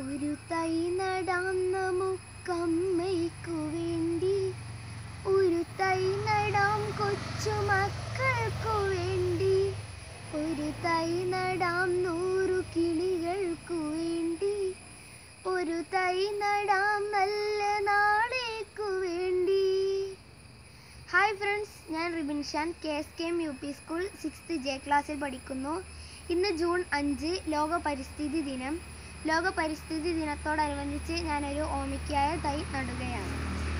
ഒരു തൈ നടാം നമുക്കമ്മയ്ക്കു വേണ്ടി ഒരു തൈ നടാം കൊച്ചുമക്കൾക്കു വേണ്ടി ഒരു തൈ നടാം നൂറു കിളികൾക്കു വേണ്ടി ഒരു തൈ നടാം നല്ല നാളേക്കു വേണ്ടി ഹായ് ഫ്രണ്ട്സ് ഞാൻ Ribin Shan K S K M U P school sixth J ക്ലാസ്സിൽ പഠിക്കുന്നു ഇന്ന് ജൂൺ അഞ്ച് ലോക പരിസ്ഥിതി ദിനം ലോക പരിസ്ഥിതി ദിനത്തോടനുബന്ധിച്ച് ഞാനൊരു ഓമിക്കായ തൈ നടുകയാണ്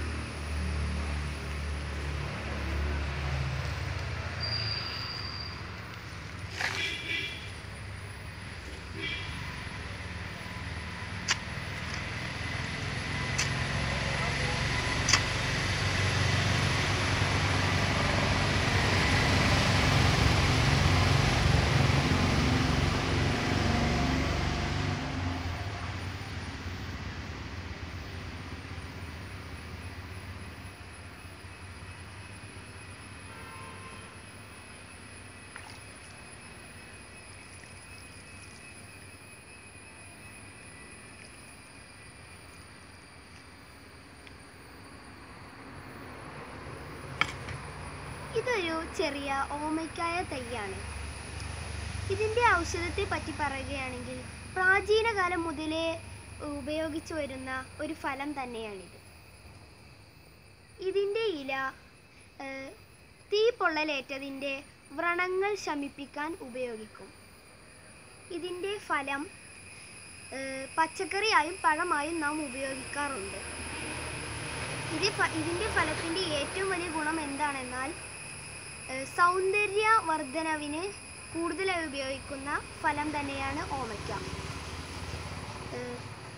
ഇതൊരു ചെറിയ ഓമയ്ക്കായ തൈയാണ് ഇതിൻ്റെ ഔഷധത്തെ പറ്റി പറയുകയാണെങ്കിൽ പ്രാചീന കാലം മുതലേ ഉപയോഗിച്ചു വരുന്ന ഒരു ഫലം തന്നെയാണിത് ഇതിൻ്റെ ഇല ഏഹ്, തീ പൊള്ളലേറ്റതിൻ്റെ വ്രണങ്ങൾ ശമിപ്പിക്കാൻ ഉപയോഗിക്കും ഇതിൻ്റെ ഫലം ഏഹ്, പച്ചക്കറിയായും പഴമായും നാം ഉപയോഗിക്കാറുണ്ട് ഇത് ഫ- ഇതിൻ്റെ ഫലത്തിൻ്റെ ഏറ്റവും വലിയ ഗുണം എന്താണെന്നാൽ ഏഹ് സൗന്ദര്യ വർധനവിന് കൂടുതലായി ഉപയോഗിക്കുന്ന ഫലം തന്നെയാണ് ഓമയ്ക്ക ഏഹ്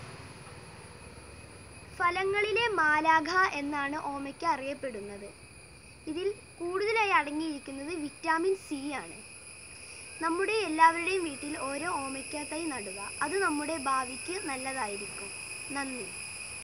ഫലങ്ങളിലെ മാലാഖ എന്നാണ് ഓമയ്ക്ക അറിയപ്പെടുന്നത് ഇതിൽ കൂടുതലായി അടങ്ങിയിരിക്കുന്നത് വിറ്റാമിൻ സി ആണ് നമ്മുടെ എല്ലാവരുടെയും വീട്ടിൽ ഓരോ ഓമയ്ക്ക തൈ നടുക അത് നമ്മുടെ ഭാവിക്ക് നല്ലതായിരിക്കും നന്ദി